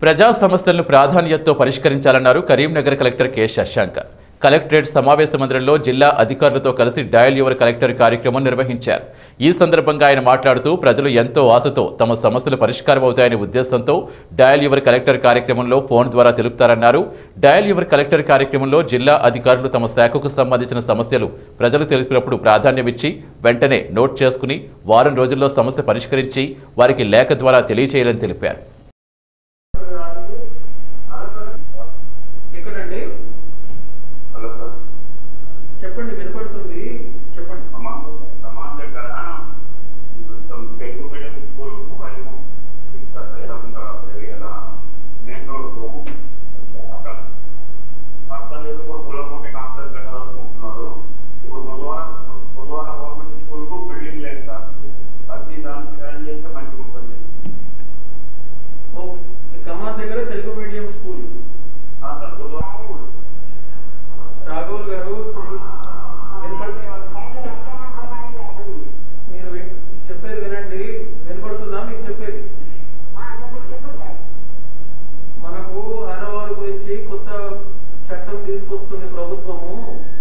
ప్రజా సమస్యలను ప్రాధాన్యతతో పరిష్కరించాలన్నారు Karimnagar collector K Shashank collectorate సమావేశ మందిరంలో జిల్లా అధికారులతో కలిసి డయల్ యువర్ కలెక్టర్ కార్యక్రమం నిర్వహించారు ఈ సందర్భంగా ఆయన మాట్లాడుతూ ప్రజలు ఎంతో ఆశతో తమ సమస్యలు పరిష్కారం అవుతాయనే ఉద్దేశంతో డయల్ యువర్ కలెక్టర్ కార్యక్రమంలో ఫోన్ ద్వారా తెలుపుతారన్నారు డయల్ యువర్ కలెక్టర్ కార్యక్రమంలో జిల్లా అధికారులు తమ శాఖకు సంబంధించిన సమస్యలు ప్రజలు తెలిపినప్పుడు ప్రాధాన్యమిచ్చి వెంటనే నోట్ చేసుకుని వారం రోజుల్లో సమస్య పరిష్కరించి వారికి లేఖ ద్వారా తెలియచేయాలని తెలిపారు ఎక్కడండి హలో సార్ చెప్పండి వినపడుతుంది చెప్పండి అమ్మా సమాన్ దగ్గర కొంచెం తెలుగు మీడియం స్కూల్ భయము ఏరియాలో మెయిన్ రోడ్కు అక్కడ అర్థలేదు ఇప్పుడు పొలంకోటి కాంప్లెక్స్ కట్టాలనుకుంటున్నారు ఇప్పుడు బుధవారం బుధవారం గవర్నమెంట్ స్కూల్కు బిల్డింగ్ లేదు సార్ అది దానికి రన్ చేస్తే మంచిగా ఉంటుంది ఓకే కమాన్ దగ్గర తెలుగు మీడియం స్కూల్ ఆ సార్ బుధవారం రాఘవుల్ గారు వినపడు మీరు వి- చెప్పేది వినండి వినపడుతుందా మీకు చెప్పేది మనకు ఆడవారి గురించి కొత్త చట్టం తీసుకొస్తుంది ప్రభుత్వము